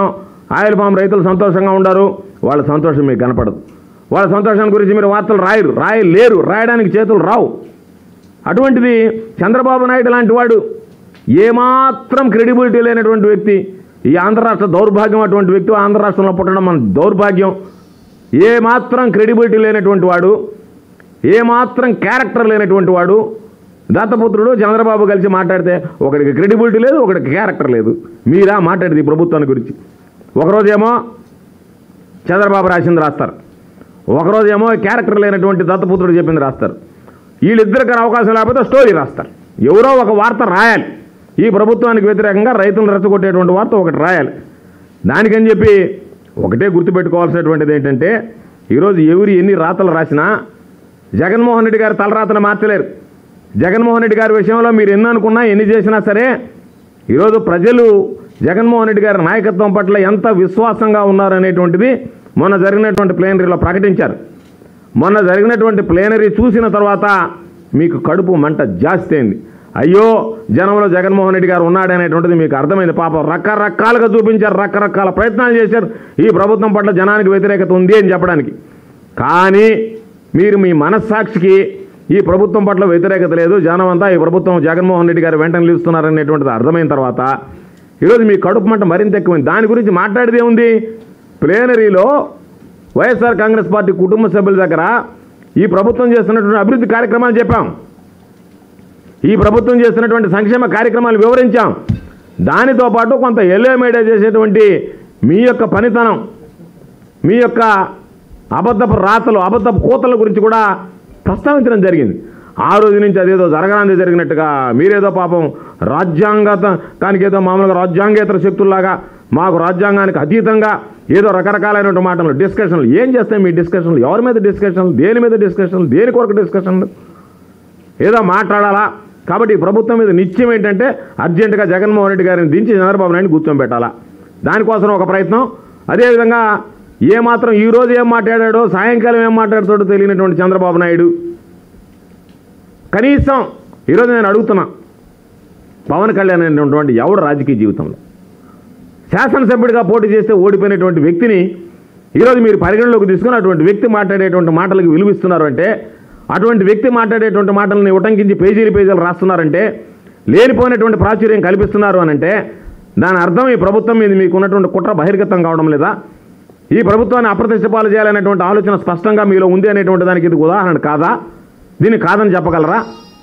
ఆయిల్ పామ్ రైతులు సంతోషంగా ఉండరు వాళ్ళ సంతోషం మీకు కనపడదు వాళ్ళ సంతోషం గురించి మీరు వార్తలు రాయరు రాయలేరు రాయడానికి చేతులు రావు అటువంటిది చంద్రబాబు నాయుడు లాంటి వాడు ఏమాత్రం క్రెడిబిలిటీ లేనటువంటి వ్యక్తి ఈ ఆంధ్ర రాష్ట్ర దౌర్భాగ్యం అటువంటి వ్యక్తి ఆంధ్ర రాష్ట్రంలో పుట్టడం మన దౌర్భాగ్యం ఏమాత్రం క్రెడిబిలిటీ లేనటువంటి వాడు ఏమాత్రం క్యారెక్టర్ లేనటువంటి వాడు దత్తపుత్రుడు చంద్రబాబు కలిసి మాట్లాడితే ఒకడికి క్రెడిబిలిటీ లేదు ఒకడికి క్యారెక్టర్ లేదు మీరా మాట్లాడేది ఈ ప్రభుత్వాన్ని గురించి ఒకరోజేమో చంద్రబాబు రాసింది రాస్తారు ఒకరోజు ఏమో క్యారెక్టర్ లేనటువంటి దత్తపుత్రుడు చెప్పింది రాస్తారు వీళ్ళిద్దరికి అవకాశం లేకపోతే స్టోరీ రాస్తారు ఎవరో ఒక వార్త రాయాలి ఈ ప్రభుత్వానికి వ్యతిరేకంగా రైతులను రెచ్చగొట్టేటువంటి వార్త ఒకటి రాయాలి దానికని చెప్పి ఒకటే గుర్తుపెట్టుకోవాల్సినటువంటిది ఏంటంటే ఈరోజు ఎవరు ఎన్ని రాతలు రాసినా జగన్మోహన్ రెడ్డి గారి తలరాతను మార్చలేరు జగన్మోహన్ రెడ్డి గారి విషయంలో మీరు ఎన్ని అనుకున్నా ఎన్ని చేసినా సరే ఈరోజు ప్రజలు జగన్మోహన్ రెడ్డి గారి నాయకత్వం పట్ల ఎంత విశ్వాసంగా ఉన్నారనేటువంటిది మొన్న జరిగినటువంటి ప్లేనరీలో ప్రకటించారు మొన్న జరిగినటువంటి ప్లేనరీ చూసిన తర్వాత మీకు కడుపు మంట జాస్తి అయింది అయ్యో జనంలో జగన్మోహన్ రెడ్డి గారు ఉన్నాడనేటువంటిది మీకు అర్థమైంది పాపం రకరకాలుగా చూపించారు రకరకాల ప్రయత్నాలు చేశారు ఈ ప్రభుత్వం పట్ల జనానికి వ్యతిరేకత ఉంది అని చెప్పడానికి కానీ మీరు మీ మనస్సాక్షికి ఈ ప్రభుత్వం పట్ల వ్యతిరేకత లేదు జనం అంతా ఈ ప్రభుత్వం జగన్మోహన్ రెడ్డి గారు వెంటనే నిలుస్తున్నారనేటువంటిది అర్థమైన తర్వాత ఈరోజు మీ కడుపు మంట మరింత ఎక్కువైంది దాని గురించి మాట్లాడేదే ఉంది ప్లేనరీలో వైఎస్ఆర్ కాంగ్రెస్ పార్టీ కుటుంబ సభ్యుల దగ్గర ఈ ప్రభుత్వం చేస్తున్నటువంటి అభివృద్ధి కార్యక్రమాలు చెప్పాం ఈ ప్రభుత్వం చేస్తున్నటువంటి సంక్షేమ కార్యక్రమాలు వివరించాం దానితో పాటు కొంత ఎల్లో మీడియా చేసేటువంటి మీ యొక్క పనితనం మీ యొక్క అబద్ధపు రాతలు అబద్ధపు కూతల గురించి కూడా ప్రస్తావించడం జరిగింది ఆ రోజు నుంచి అదేదో జరగనాంది జరిగినట్టుగా మీరేదో పాపం రాజ్యాంగత కానికి ఏదో మామూలుగా రాజ్యాంగేతర శక్తుల్లాగా మాకు రాజ్యాంగానికి అతీతంగా ఏదో రకరకాలైనటువంటి మాటలు డిస్కషన్లు ఏం చేస్తాయి మీ డిస్కషన్లు ఎవరి మీద డిస్కషన్లు దేని మీద డిస్కషన్లు దేని కొరకు డిస్కషన్లు ఏదో మాట్లాడాలా కాబట్టి ఈ ప్రభుత్వం మీద నిత్యం ఏంటంటే అర్జెంటుగా జగన్మోహన్ రెడ్డి గారిని దించి చంద్రబాబు నాయుడు కూర్చోబెట్టాలా దానికోసం ఒక ప్రయత్నం అదేవిధంగా ఏమాత్రం ఈ రోజు ఏం మాట్లాడాడో సాయంకాలం ఏం మాట్లాడతాడో తెలియనటువంటి చంద్రబాబు నాయుడు కనీసం ఈరోజు నేను అడుగుతున్నా పవన్ కళ్యాణ్ అనేటువంటి ఎవడు రాజకీయ జీవితంలో శాసనసభ్యుడిగా పోటీ చేస్తే ఓడిపోయినటువంటి వ్యక్తిని ఈరోజు మీరు పరిగణలోకి తీసుకుని అటువంటి వ్యక్తి మాట్లాడేటువంటి మాటలకు విలువిస్తున్నారు అంటే అటువంటి వ్యక్తి మాట్లాడేటువంటి మాటలని ఉటంకించి పేజీలు పేజీలు రాస్తున్నారంటే లేనిపోయినటువంటి ప్రాచుర్యం కల్పిస్తున్నారు అని అంటే దాని అర్థం ఈ ప్రభుత్వం మీద మీకు ఉన్నటువంటి కుట్ర బహిర్గతం కావడం లేదా ఈ ప్రభుత్వాన్ని అప్రతిష్ట పాలు చేయాలనేటువంటి ఆలోచన స్పష్టంగా మీలో ఉంది అనేటువంటి దానికి ఇది ఉదాహరణ కాదా దీన్ని కాదని చెప్పగలరా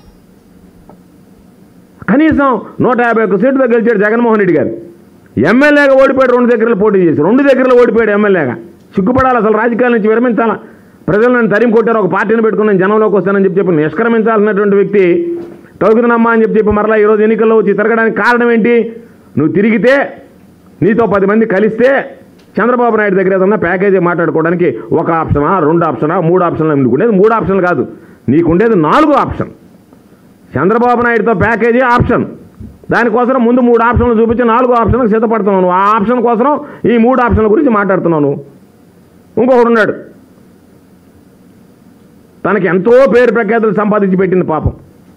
కనీసం నూట యాభై ఒక్క సీటుతో గెలిచాడు జగన్మోహన్ రెడ్డి గారు ఎమ్మెల్యేగా ఓడిపోయాడు రెండు దగ్గరలో పోటీ చేసి రెండు దగ్గరలో ఓడిపోయాడు ఎమ్మెల్యేగా సిగ్గుపడాలి అసలు రాజకీయాల నుంచి విరమించాలా ప్రజలు నన్ను తరిమి కొట్టారు ఒక పార్టీని పెట్టుకుని నేను జనంలోకి వస్తానని చెప్పి చెప్పి నిష్క్రమించాల్సినటువంటి వ్యక్తి తగుదనమ్మా అని చెప్పి చెప్పి మరలా ఈరోజు ఎన్నికల్లో వచ్చి తిరగడానికి కారణం ఏంటి నువ్వు తిరిగితే నీతో పది మంది కలిస్తే చంద్రబాబు నాయుడు దగ్గర ఏదన్నా ప్యాకేజీ మాట్లాడుకోవడానికి ఒక ఆప్షనా రెండు ఆప్షనా మూడు ఆప్షన్లు ఎందుకుండేది మూడు ఆప్షన్లు కాదు నీకుండేది నాలుగు ఆప్షన్ చంద్రబాబు నాయుడుతో ప్యాకేజీ ఆప్షన్ దానికోసం ముందు మూడు ఆప్షన్లు చూపించి నాలుగో ఆప్షన్కి సిద్ధపడుతున్నాను ఆ ఆప్షన్ కోసం ఈ మూడు ఆప్షన్ల గురించి మాట్లాడుతున్నాను ఇంకొకడు ఉన్నాడు తనకి ఎంతో పేరు ప్రఖ్యాతులు సంపాదించి పెట్టింది పాపం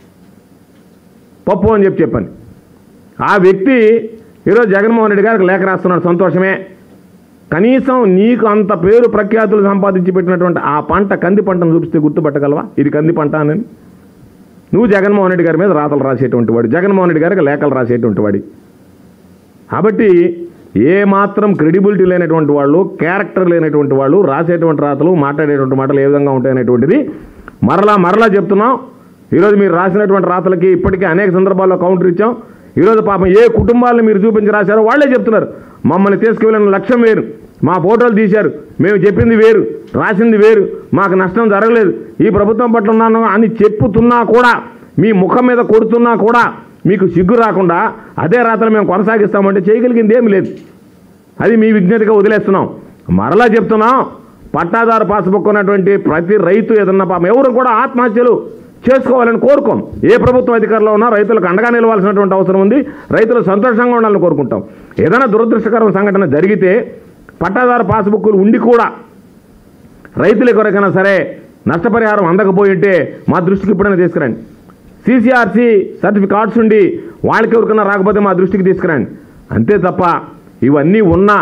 పప్పు అని చెప్పి చెప్పాను ఆ వ్యక్తి ఈరోజు జగన్మోహన్ రెడ్డి గారికి లేఖ రాస్తున్నాడు సంతోషమే కనీసం నీకు అంత పేరు ప్రఖ్యాతులు సంపాదించి పెట్టినటువంటి ఆ పంట కంది పంటను చూపిస్తే గుర్తుపట్టగలవా ఇది కంది పంట అని నువ్వు జగన్మోహన్ రెడ్డి గారి మీద రాతలు రాసేటువంటి వాడు జగన్మోహన్ రెడ్డి గారికి లేఖలు రాసేటువంటి వాడి కాబట్టి ఏ మాత్రం క్రెడిబిలిటీ లేనటువంటి వాళ్ళు క్యారెక్టర్ లేనటువంటి వాళ్ళు రాసేటువంటి రాతలు మాట్లాడేటువంటి మాటలు ఏ విధంగా ఉంటాయనేటువంటిది మరలా మరలా చెప్తున్నాం ఈరోజు మీరు రాసినటువంటి రాతలకి ఇప్పటికే అనేక సందర్భాల్లో కౌంటర్ ఇచ్చాం ఈరోజు పాపం ఏ కుటుంబాలను మీరు చూపించి రాశారో వాళ్ళే చెప్తున్నారు మమ్మల్ని తీసుకువెళ్ళిన లక్ష్యం వేరు మా ఫోటోలు తీశారు మేము చెప్పింది వేరు రాసింది వేరు మాకు నష్టం జరగలేదు ఈ ప్రభుత్వం పట్ల ఉన్నాను అని చెప్పుతున్నా కూడా మీ ముఖం మీద కొడుతున్నా కూడా మీకు సిగ్గు రాకుండా అదే రాత్రి మేము కొనసాగిస్తామంటే చేయగలిగింది ఏమి లేదు అది మీ విజ్ఞతగా వదిలేస్తున్నాం మరలా చెప్తున్నాం పట్టాదారు పాస్బుక్ ఉన్నటువంటి ప్రతి రైతు ఏదన్నా పాపం ఎవరు కూడా ఆత్మహత్యలు చేసుకోవాలని కోరుకోం ఏ ప్రభుత్వం అధికారంలో ఉన్నా రైతులకు అండగా నిలవాల్సినటువంటి అవసరం ఉంది రైతులు సంతోషంగా ఉండాలని కోరుకుంటాం ఏదైనా దురదృష్టకరం సంఘటన జరిగితే పట్టాదారు పాస్బుక్లు ఉండి కూడా రైతుల కొరకైనా సరే నష్టపరిహారం అందకపోయి ఉంటే మా దృష్టికి ఇప్పుడైనా తీసుకురండి సీసీఆర్సీ సర్టిఫికాట్స్ ఉండి వాళ్ళకి ఎవరికైనా రాకపోతే మా దృష్టికి తీసుకురండి అంతే తప్ప ఇవన్నీ ఉన్నా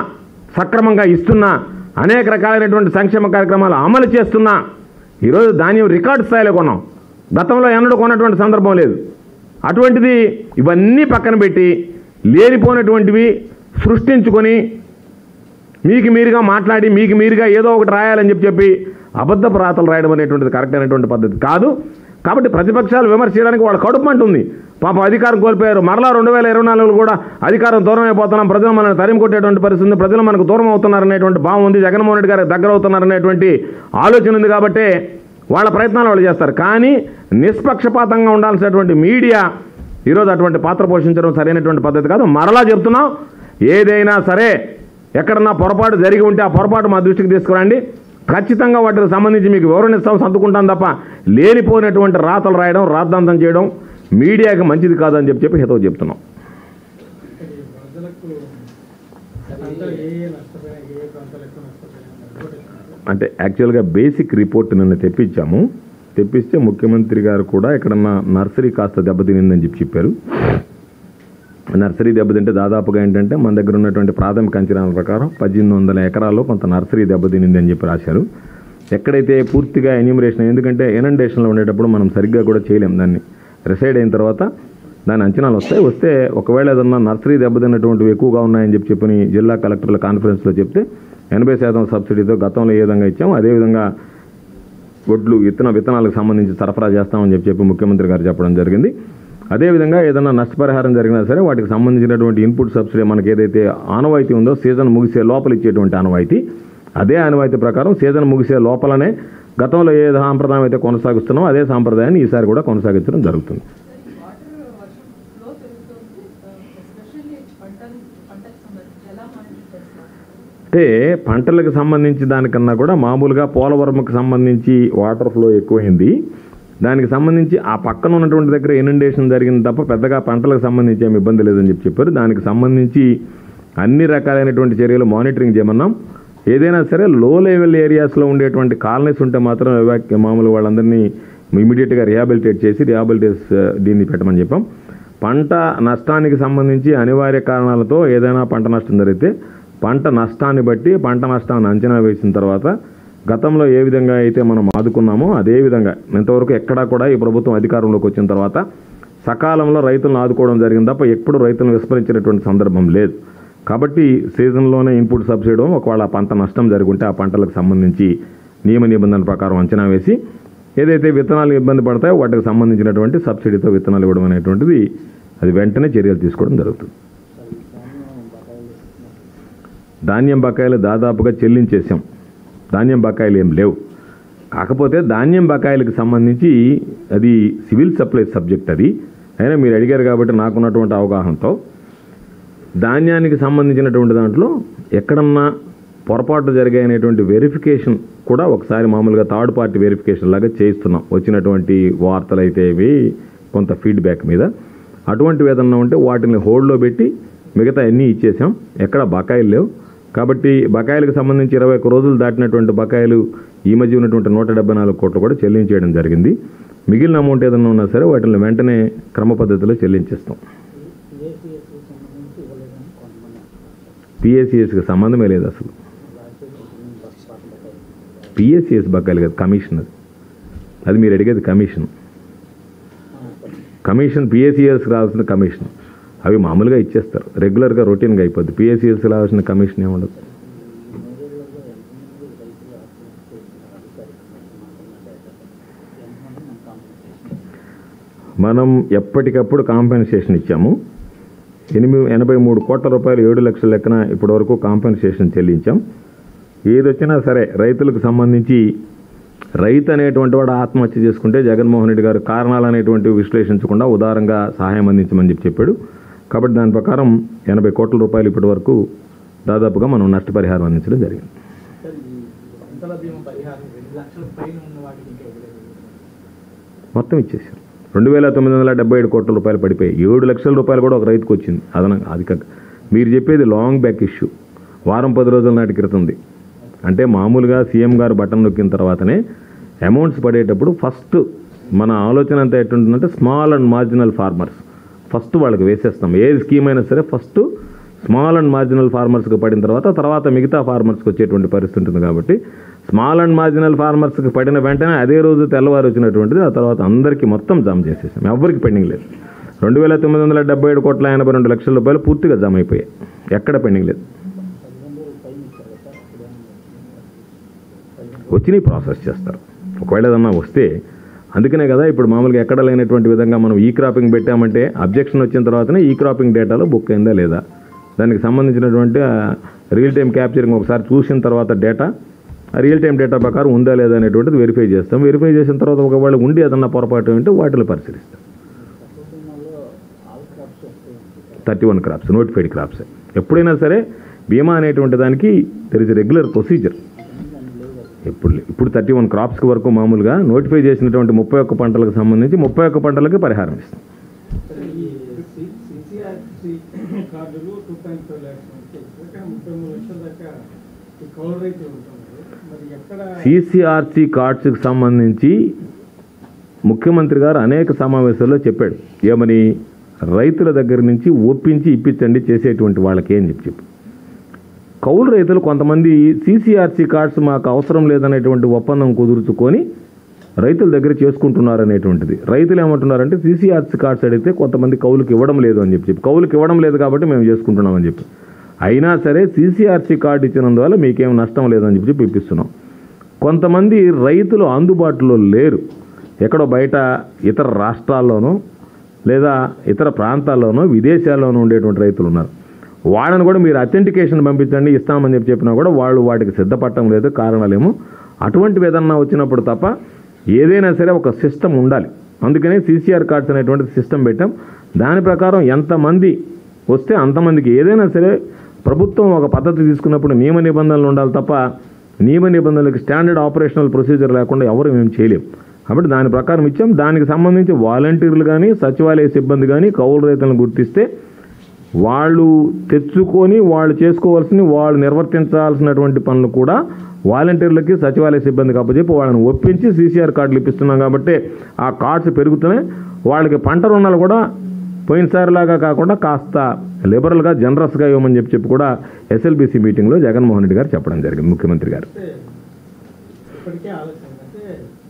సక్రమంగా ఇస్తున్నా అనేక రకాలైనటువంటి సంక్షేమ కార్యక్రమాలు అమలు చేస్తున్నా ఈరోజు ధాన్యం రికార్డు స్థాయిలో కొన్నాం గతంలో ఎన్నడూ కొన్నటువంటి సందర్భం లేదు అటువంటిది ఇవన్నీ పక్కన పెట్టి లేనిపోయినటువంటివి సృష్టించుకొని మీకు మీరుగా మాట్లాడి మీకు మీరుగా ఏదో ఒకటి రాయాలని చెప్పి చెప్పి అబద్ధపు రాతలు రాయడం అనేటువంటిది కరెక్ట్ అయినటువంటి పద్ధతి కాదు కాబట్టి ప్రతిపక్షాలు విమర్శ చేయడానికి వాళ్ళ కడుపు అంటుంది పాపం అధికారం కోల్పోయారు మరలా రెండు వేల ఇరవై నాలుగులో కూడా అధికారం దూరం అయిపోతున్నాం ప్రజలు మనల్ని తరిమి కొట్టేటువంటి పరిస్థితి ఉంది ప్రజలు మనకు దూరం అవుతున్నారనేటువంటి భావం ఉంది జగన్మోహన్ రెడ్డి గారికి దగ్గర అవుతున్నారనేటువంటి ఆలోచన ఉంది కాబట్టి వాళ్ళ ప్రయత్నాలు వాళ్ళు చేస్తారు కానీ నిష్పక్షపాతంగా ఉండాల్సినటువంటి మీడియా ఈరోజు అటువంటి పాత్ర పోషించడం సరైనటువంటి పద్ధతి కాదు మరలా చెప్తున్నాం ఏదైనా సరే ఎక్కడన్నా పొరపాటు జరిగి ఉంటే ఆ పొరపాటు మా దృష్టికి తీసుకురండి ఖచ్చితంగా వాటికి సంబంధించి మీకు వివరణ ఇస్తాం సర్దుకుంటాం తప్ప లేనిపోయినటువంటి రాతలు రాయడం రాద్ధాంతం చేయడం మీడియాకి మంచిది కాదని చెప్పి చెప్పి హితవు చెప్తున్నాం ఈ ప్రజలకు పంటలు ఏ ఏ నష్టపోయినా ఏ ఏ ప్రాంతాలు ఎక్కువ నష్టపోయినా రిపోర్ట్ ఇస్తున్నారు అంటే యాక్చువల్గా బేసిక్ రిపోర్ట్ నిన్న తెప్పించాము తెప్పిస్తే ముఖ్యమంత్రి గారు కూడా ఎక్కడన్నా నర్సరీ కాస్త దెబ్బతినిందని చెప్పి చెప్పారు నర్సరీ దెబ్బతింటే దాదాపుగా ఏంటంటే మన దగ్గర ఉన్నటువంటి ప్రాథమిక అంచనాల ప్రకారం పద్దెనిమిది వందల ఎకరాల్లో కొంత నర్సరీ దెబ్బతినింది అని చెప్పి రాశారు ఎక్కడైతే పూర్తిగా ఎన్యూమరేషన్ ఎందుకంటే ఎనండేషన్లో ఉండేటప్పుడు మనం సరిగ్గా కూడా చేయలేం దాన్ని రిసైడ్ అయిన తర్వాత దాని అంచనాలు వస్తాయి వస్తే ఒకవేళ ఏదన్నా నర్సరీ దెబ్బతిన్నటువంటివి ఎక్కువగా ఉన్నాయని చెప్పి చెప్పని జిల్లా కలెక్టర్ల కాన్ఫరెన్స్లో చెప్తే ఎనభై శాతం సబ్సిడీతో గతంలో ఏ విధంగా ఇచ్చామో అదేవిధంగా వడ్లు విత్తన విత్తనాలకు సంబంధించి సరఫరా చేస్తామని చెప్పి చెప్పి ముఖ్యమంత్రి గారు చెప్పడం జరిగింది అదేవిధంగా ఏదైనా నష్టపరిహారం జరిగినా సరే వాటికి సంబంధించినటువంటి ఇన్పుట్ సబ్సిడీ మనకి ఏదైతే ఆనవాయితీ ఉందో సీజన్ ముగిసే లోపల ఇచ్చేటువంటి ఆనవాయితీ అదే ఆనవాయితీ ప్రకారం సీజన్ ముగిసే లోపలనే గతంలో ఏ సాంప్రదాయం అయితే కొనసాగిస్తున్నామో అదే సాంప్రదాయాన్ని ఈసారి కూడా కొనసాగించడం జరుగుతుంది వాటర్ వర్షం ఫ్లో పెరుగుతుంది ఎస్పెషల్లీ పంటలు పంటకు సంబంధించి ఎలా మానిటర్ చేస్తున్నారు అంటే పంటలకు సంబంధించి దానికన్నా కూడా మామూలుగా పోలవరంకి సంబంధించి వాటర్ ఫ్లో ఎక్కువైంది దానికి సంబంధించి ఆ పక్కన ఉన్నటువంటి దగ్గర ఇనండేషన్ జరిగింది తప్ప పెద్దగా పంటలకు సంబంధించి ఏమి ఇబ్బంది లేదని చెప్పి చెప్పారు దానికి సంబంధించి అన్ని రకాలైనటువంటి చర్యలు మానిటరింగ్ చేయమన్నాం ఏదైనా సరే లో లెవెల్ ఏరియాస్లో ఉండేటువంటి కాలనీస్ ఉంటే మాత్రం evac- మామూలు వాళ్ళందరినీ ఇమీడియట్గా రిహాబిలిటేట్ చేసి రిహాబిలిటేస్ దీన్ని పెట్టమని చెప్పాం పంట నష్టానికి సంబంధించి అనివార్య కారణాలతో ఏదైనా పంట నష్టం జరిగితే పంట నష్టాన్ని బట్టి పంట నష్టాన్ని అంచనా వేసిన తర్వాత గతంలో ఏ విధంగా అయితే మనం ఆదుకున్నామో అదే విధంగా ఇంతవరకు ఎక్కడా కూడా ఈ ప్రభుత్వం అధికారంలోకి వచ్చిన తర్వాత సకాలంలో రైతులను ఆదుకోవడం జరిగింది తప్ప ఎప్పుడు రైతులను విస్మరించినటువంటి సందర్భం లేదు కాబట్టి సీజన్లోనే ఇన్పుట్ సబ్సిడీ ఇవ్వడం, ఒకవేళ ఆ పంట నష్టం జరుగుంటే ఆ పంటలకు సంబంధించి నియమ నిబంధనల ప్రకారం అంచనా వేసి ఏదైతే విత్తనాలు ఇబ్బంది పడతాయో వాటికి సంబంధించినటువంటి సబ్సిడీతో విత్తనాలు ఇవ్వడం అనేటువంటిది అది వెంటనే చర్యలు తీసుకోవడం జరుగుతుంది ధాన్యం బకాయిలు దాదాపుగా చెల్లించేసాం ధాన్యం బకాయిలు ఏం లేవు కాకపోతే ధాన్యం బకాయిలకు సంబంధించి అది సివిల్ సప్లైస్ సబ్జెక్ట్ అది అయినా మీరు అడిగారు కాబట్టి నాకున్నటువంటి అవగాహనతో ధాన్యానికి సంబంధించినటువంటి దాంట్లో ఎక్కడన్నా పొరపాటు జరిగాయనేటువంటి వెరిఫికేషన్ కూడా ఒకసారి మామూలుగా థర్డ్ పార్టీ వెరిఫికేషన్ లాగా చేయిస్తున్నాం వచ్చినటువంటి వార్తలు అయితే ఇవి కొంత ఫీడ్బ్యాక్ మీద అటువంటివి ఏదన్నా ఉంటే వాటిని హోల్డ్లో పెట్టి మిగతా అన్నీ ఇచ్చేసాం ఎక్కడ బకాయిలు లేవు కాబట్టి బకాయిలకు సంబంధించి ఇరవై ఒక్క రోజులు దాటినటువంటి బకాయిలు ఈ మధ్య ఉన్నటువంటి నూట డెబ్బై నాలుగు కోట్లు కూడా చెల్లించేయడం జరిగింది మిగిలిన అమౌంట్ ఏదన్నా ఉన్నా సరే వాటిని వెంటనే క్రమ పద్ధతిలో చెల్లించేస్తాం ఏసీఎస్కి సంబంధించి ఇవ్వలేదని కొంతమంది అంటున్నారు. పిఎస్సిఎస్కి సంబంధమే లేదు అసలు రాజశేఖర్ రెడ్డి బస్ పాట బకాయిలు. పిఎస్సిఎస్ బకాయిలు కదా కమిషన్ అది అది మీరు అడిగేది కమిషన్ ఆ, కొంచెం. కమిషన్ పిఎస్సిఎస్కి రావాల్సిన కమిషన్ అవి మామూలుగా ఇచ్చేస్తారు రెగ్యులర్గా రొటీన్గా అయిపోద్ది పిఎస్సిఎస్కి రావాల్సిన కమిషన్ ఏముండదు మూడేళ్లలో ఎంతమంది రైతులు ఆత్మహత్య చేసిన అధికారిక మాకున్న డేటా ఎంతమంది మనం కాంపెన్సేషన్ మనం ఎప్పటికప్పుడు కాంపెన్సేషన్ ఇచ్చాము ఎనిమిది ఎనభై మూడు కోట్ల రూపాయలు ఏడు లక్షల లెక్కన ఇప్పటివరకు కాంపెన్సేషన్ చెల్లించాం ఏది వచ్చినా సరే రైతులకు సంబంధించి రైతు అనేటువంటి వాడు ఆత్మహత్య చేసుకుంటే జగన్మోహన్ రెడ్డి గారు కారణాలు అనేటువంటివి విశ్లేషించకుండా ఉదారంగా సహాయం అందించమని చెప్పి చెప్పాడు కాబట్టి దాని ప్రకారం ఎనభై కోట్ల రూపాయలు ఇప్పటి వరకు దాదాపుగా మనం నష్టపరిహారం అందించడం జరిగింది సార్ ఈ పంటల బీమా పరిహారం రెండు లక్షల పైన ఉన్న వాటికి ఇంకా ఇవ్వలేదు మొత్తం ఇచ్చేసారు రెండు వేల తొమ్మిది వందల డెబ్బై ఏడు కోట్ల రూపాయలు పడిపోయి ఏడు లక్షల రూపాయలు కూడా ఒక రైతుకు వచ్చింది అదనంగా అది కాక మీరు చెప్పేది లాంగ్ బ్యాక్ ఇష్యూ వారం పది రోజుల నాటి క్రితంది అంటే మామూలుగా సీఎం గారు బటన్ నొక్కిన తర్వాతనే అమౌంట్స్ పడేటప్పుడు ఫస్ట్ మన ఆలోచన అంతా ఎట్టుంటుందంటే small and marginal farmers first వాళ్ళకి వేసేస్తాం ఏ స్కీమ్ అయినా సరే ఫస్ట్ స్మాల్ అండ్ మార్జినల్ ఫార్మర్స్కి పడిన తర్వాత తర్వాత మిగతా ఫార్మర్స్కి వచ్చేటువంటి పరిస్థితి ఉంటుంది కాబట్టి స్మాల్ అండ్ మార్జినల్ ఫార్మర్స్కి పడిన వెంటనే అదే రోజు తెల్లవారు వచ్చినటువంటిది ఆ తర్వాత అందరికీ మొత్తం జమ చేసేసాం ఎవరికి పెండింగ్ లేదు రెండు వేల తొమ్మిది వందల డెబ్బై ఏడు కోట్ల ఎనభై రెండు లక్షల రూపాయలు పూర్తిగా జమ అయిపోయాయి ఎక్కడ పెండింగ్ లేదు వచ్చినాయి ప్రాసెస్ చేస్తారు ఒకవేళ ఏదన్నా వస్తే అందుకనే కదా ఇప్పుడు మామూలుగా ఎక్కడ లేనటువంటి విధంగా మనం ఈ క్రాపింగ్ పెట్టామంటే అబ్జెక్షన్ వచ్చిన తర్వాతనే ఈ క్రాపింగ్ డేటాలో బుక్ అయిందా లేదా దానికి సంబంధించినటువంటి రియల్ టైం క్యాప్చరింగ్ ఒకసారి చూసిన తర్వాత డేటా ఆ రియల్ టైం డేటా ప్రకారం ఉందా లేదా అనేటువంటిది వెరిఫై చేస్తాం వెరిఫై చేసిన తర్వాత ఒకవేళ ఉండి ఏదన్నా పొరపాటు ఉంటే వాటిలో పరిశీలిస్తాం thirty one crops notified crops ఎప్పుడైనా సరే బీమా అనేటువంటి దానికి దర్ ఇస్ రెగ్యులర్ ప్రొసీజర్ ఇప్పుడు ఇప్పుడు థర్టీ వన్ క్రాప్స్కి వరకు మామూలుగా నోటిఫై చేసినటువంటి ముప్పై ఒక్క పంటలకు సంబంధించి ముప్పై ఒక్క పంటలకి పరిహారం ఇస్తాం ఈ సిసిఆర్సి కార్డులు టూ పాయింట్ ఫైవ్ ల్యాక్స్ నుంచి ఇక్కడ ముప్పై మూడు లక్షల దాకా ఈ కౌలు రైతులు ఉంటున్నారు మరి ఎక్కడ సిసిఆర్సి కార్డ్స్కి సంబంధించి ముఖ్యమంత్రి గారు అనేక సమావేశాల్లో చెప్పాడు ఏమని రైతుల దగ్గర నుంచి ఒప్పించి ఇప్పించండి చేసేటువంటి వాళ్ళకి ఏం చెప్పి చెప్పి కౌలు రైతులు కొంతమంది సిసిఆర్సి కార్డ్స్ మాకు అవసరం లేదనేటువంటి ఒప్పందం కుదుర్చుకొని రైతుల దగ్గర చేసుకుంటున్నారు అనేటువంటిది రైతులు ఏమంటున్నారంటే సిసిఆర్సి కార్డ్స్ అడిగితే కొంతమంది కౌలుకి ఇవ్వడం లేదు అని చెప్పి చెప్పి కౌలుకి ఇవ్వడం లేదు కాబట్టి మేము చేసుకుంటున్నామని చెప్పి అయినా సరే సిసిఆర్సి కార్డు ఇచ్చినందువల్ల మీకేం నష్టం లేదని చెప్పి చెప్పి ఇప్పిస్తున్నాం కొంతమంది రైతులు అందుబాటులో లేరు ఎక్కడో బయట ఇతర రాష్ట్రాల్లోనూ లేదా ఇతర ప్రాంతాల్లోనూ విదేశాల్లోనూ ఉండేటువంటి రైతులు ఉన్నారు వాళ్ళని కూడా మీరు అథెంటికేషన్ పంపించండి ఇస్తామని చెప్పి చెప్పినా కూడా వాళ్ళు వాటికి సిద్ధపడటం లేదు కారణాలేమో అటువంటివి ఏదన్నా వచ్చినప్పుడు తప్ప ఏదైనా సరే ఒక సిస్టమ్ ఉండాలి అందుకనే సీసీఆర్ కార్డ్స్ అనేటువంటి సిస్టమ్ పెట్టాం దాని ప్రకారం ఎంతమంది వస్తే అంతమందికి ఏదైనా సరే ప్రభుత్వం ఒక పద్ధతి తీసుకున్నప్పుడు నియమ నిబంధనలు ఉండాలి తప్ప నియమ నిబంధనలకు స్టాండర్డ్ ఆపరేషనల్ ప్రొసీజర్ లేకుండా ఎవరు మేము చేయలేం కాబట్టి దాని ప్రకారం ఇచ్చాం దానికి సంబంధించి వాలంటీర్లు కానీ సచివాలయ సిబ్బంది కానీ కౌలు రైతులను గుర్తిస్తే వాళ్ళు తెచ్చుకొని వాళ్ళు చేసుకోవాల్సిన వాళ్ళు నిర్వర్తించాల్సినటువంటి పనులు కూడా వాలంటీర్లకి సచివాలయ సిబ్బందికి అప్పచెప్పి వాళ్ళని ఒప్పించి సీసీఆర్ కార్డులు ఇప్పిస్తున్నాం కాబట్టి ఆ కార్డ్స్ పెరుగుతున్నాయి వాళ్ళకి పంట రుణాలు కూడా పోయినసారిలాగా కాకుండా కాస్త లిబరల్గా జనరస్గా ఇవ్వమని చెప్పి చెప్పి కూడా ఎస్ఎల్బీసీ మీటింగ్లో జగన్మోహన్ రెడ్డి గారు చెప్పడం జరిగింది ముఖ్యమంత్రి గారు అంటే ఇప్పటికే ఆలస్యం అంటే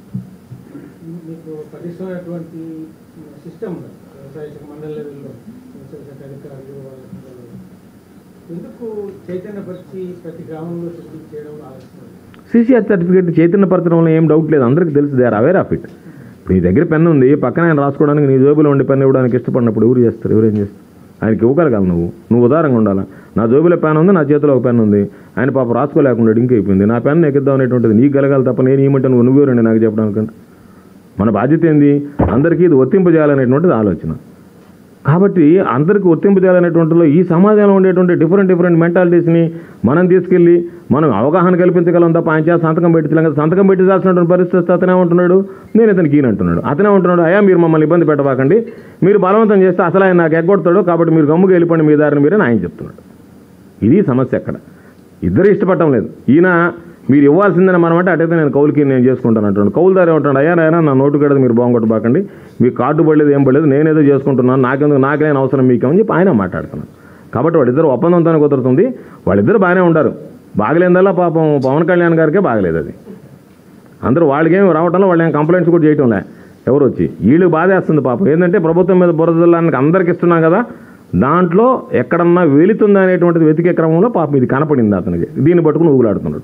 మీకు పటిష్టమైనటువంటి సిస్టమ్ ఉంది వ్యవసాయ శాఖ మండల లెవెల్లో వ్యవసాయ శాఖ అధికారులు వాళ్ళకి ఎందుకు చైతన్యపరిచి ప్రతి గ్రామంలో తిరిగి చేయడం ఆలస్యం సీసీఆర్ సర్టిఫికేట్ చైతన్యపరచడంలో ఏం డౌట్ లేదు అందరికీ తెలుసు they are aware of it ఇప్పుడు నీ దగ్గర పెన్ ఉంది పక్కన ఆయన రాసుకోవడానికి నీ జోబులో ఉండి పెన్ ఇవ్వడానికి ఇష్టపడినప్పుడు ఎవరు చేస్తారు ఎవరేం చేస్తారు ఆయనకి ఇవ్వగలగాలి నువ్వు నువ్వు ఉదారంగా ఉండాలా నా జోబులో పెన్ ఉంది నా చేతిలో ఒక పెన్ ఉంది ఆయన పాప రాసుకోలేకుండా డింక్ అయిపోయింది నా పెన్ ఎక్కిద్దాం అనేటువంటిది నీకు గలగాలి తప్ప నేను ఏమంటే నువ్వు నువ్వు రండి నాకు చెప్పడానికి మన బాధ్యత ఏంది అందరికీ ఇది వర్తింపజేయాలనేటువంటిది ఆలోచన కాబట్టి అందరికీ వర్తింపజేయాలనేటువంటిలో ఈ సమాజంలో ఉండేటువంటి డిఫరెంట్ డిఫరెంట్ మెంటాలిటీస్ని మనం తీసుకెళ్ళి మనం అవగాహన కల్పించగలం తప్ప ఆయన చేత సంతకం పెట్టించలేం కదా సంతకం పెట్టించాల్సినటువంటి పరిస్థితి వస్తే అతనే ఉంటున్నాడు నేను ఇతనికి ఈయన అంటున్నాడు అతనే ఉంటున్నాడు అయ్యా మీరు మమ్మల్ని ఇబ్బంది పెట్టబాకండి మీరు బలవంతం చేస్తే అసలు ఆయన నాకు ఎగ్గొడతాడు కాబట్టి మీరు గమ్ముగా వెళ్ళిపోండి మీ దారిని మీరని ఆయన చెప్తున్నాడు ఇది సమస్య అక్కడ ఇద్దరు ఇష్టపడటం లేదు ఈయన మీరు ఇవ్వాల్సిందని మనం అంటే అటైతే నేను కౌలుకి నేను చేసుకుంటాను అంటున్నాడు కౌలుదారు ఏమంటాడు అయ్యా నాయనా నా నోటు కడదు మీరు బాగుంకొట్టబాకండి మీ కార్డు పడలేదు ఏం పడలేదు నేనేదో చేసుకుంటున్నాను నాకెందుకు నాకేం అవసరం మీకేమని చెప్పి ఆయన మాట్లాడుతున్నాను కాబట్టి వాళ్ళిద్దరు ఒప్పందంతోనే కుదురుతుంది వాళ్ళిద్దరు బాగానే ఉండారు బాగలేదల్లా పాపం పవన్ కళ్యాణ్ గారికే బాగలేదు అది అందరూ వాళ్ళకేం రావటంలో వాళ్ళు ఏం కంప్లైంట్స్ కూడా చేయటంలే ఎవరు వచ్చి వీళ్ళు బాధేస్తుంది పాపం ఏంటంటే ప్రభుత్వం మీద బురదల్లానికి అందరికి ఇస్తున్నాం కదా దాంట్లో ఎక్కడన్నా వెళుతుందా అనేటువంటిది వెతికే క్రమంలో పాపం ఇది కనపడింది అతనికి దీన్ని పట్టుకుని ఊగులాడుతున్నాడు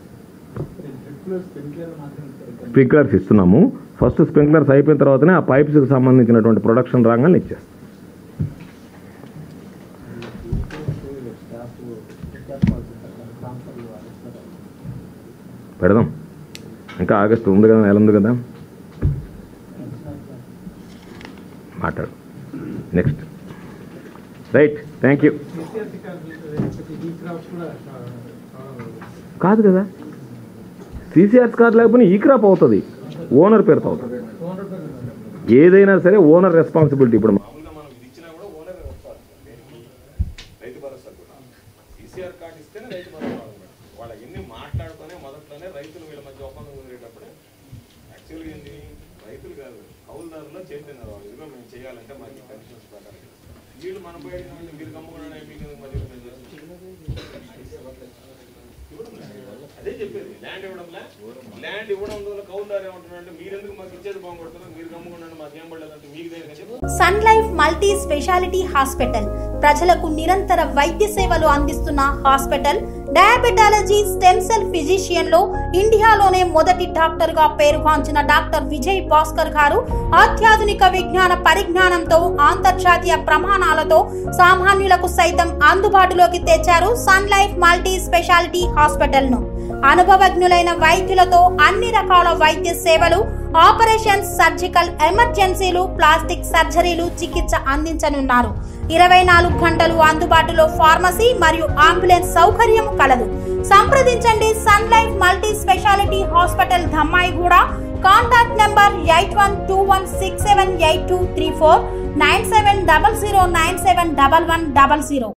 స్ప్రింక్లర్స్ ఇస్తున్నాము ఫస్ట్ స్ప్రింక్లర్స్ అయిపోయిన తర్వాతనే ఆ పైప్స్కి సంబంధించినటువంటి ప్రొడక్షన్ రాగానే ఇచ్చేస్తాం పెడదాం ఇంకా ఆగస్టు ఉంది కదా నెల ఉంది కదా మాట్లాడు next right thank you KCR card ప్రతి ఈ క్రాప్స్ కూడా కావడం లేదు. కాదు కదా సీసీఆర్స్ కార్డు లేకపోయినా ఈ క్రాప్ అవుతుంది ఓనర్ పేరుతో అవుతుంది ఓనర్ పేరు మీద. ఏదైనా సరే ఓనర్ రెస్పాన్సిబిలిటీ ఇప్పుడు మామూలుగా మనం ఇది ఇచ్చినా కూడా ఓనర్ వస్తారు రైతు భరోసా కూడా ఈసీఆర్ కార్డు ఇస్తేనే రైతు భరోసా అనమాట వాళ్ళ ఎన్ని మాట్లాడుతూనే మొదట్లోనే రైతులు వీళ్ళ మధ్య ఒప్పందం కుదిరేటప్పుడే యాక్చువల్గా ఏంటి రైతులు కాదు కౌలుదారులో చైతన్య రావాలి ఇదిగో మేము చేయాలంటే మాకు కమిషన్స్ ప్రకారం వీళ్ళు మన బయట నుండి మీరు కమ్ముకున్నాడు మీకు ఎందుకు మధ్య ఇవ్వడంలే. అదే చెప్పేది ల్యాండ్ ఇవ్వడంలే ల్యాండ్ ఇవ్వడం వల్ల కౌలుదారు ఏమంటున్నారంటే మీరు ఎందుకు మాకు ఇచ్చేది బాగుపడుతున్నారు మీరు కమ్ముకున్నాడు మాకు ఏం పడలేదంటే మీకు దేనికి చెప్పి Sun Life multi speciality hospital ప్రజలకు నిరంతర వైద్య సేవలు అందిస్తున్న hospital diabetology stem cell physician లో ఇండియాలోనే మొదటి డాక్టర్ గా పేరుగాంచిన డాక్టర్ విజయ్ భాస్కర్ గారు అత్యాధునిక విజ్ఞాన పరిజ్ఞానంతో అంతర్జాతీయ ప్రమాణాలతో సామాన్యులకు సైతం అందుబాటులోకి తెచ్చారు Sun Life multi speciality hospital ను అనుభవజ్ఞులైన వైద్యులతో అన్ని రకాల వైద్య సేవలు ఆపరేషన్స్ సర్జికల్ ఎమర్జెన్సీలు ప్లాస్టిక్ సర్జరీలు చికిత్స అందించనున్నారు ఇరవై నాలుగు గంటలు అందుబాటులో ఫార్మసీ మరియు అంబులెన్స్ సౌకర్యం కలదు సంప్రదించండి Sun Life multi speciality hospital Dammaiguda contact number eight one two one six seven eight two three four nine seven double zero nine seven double one double zero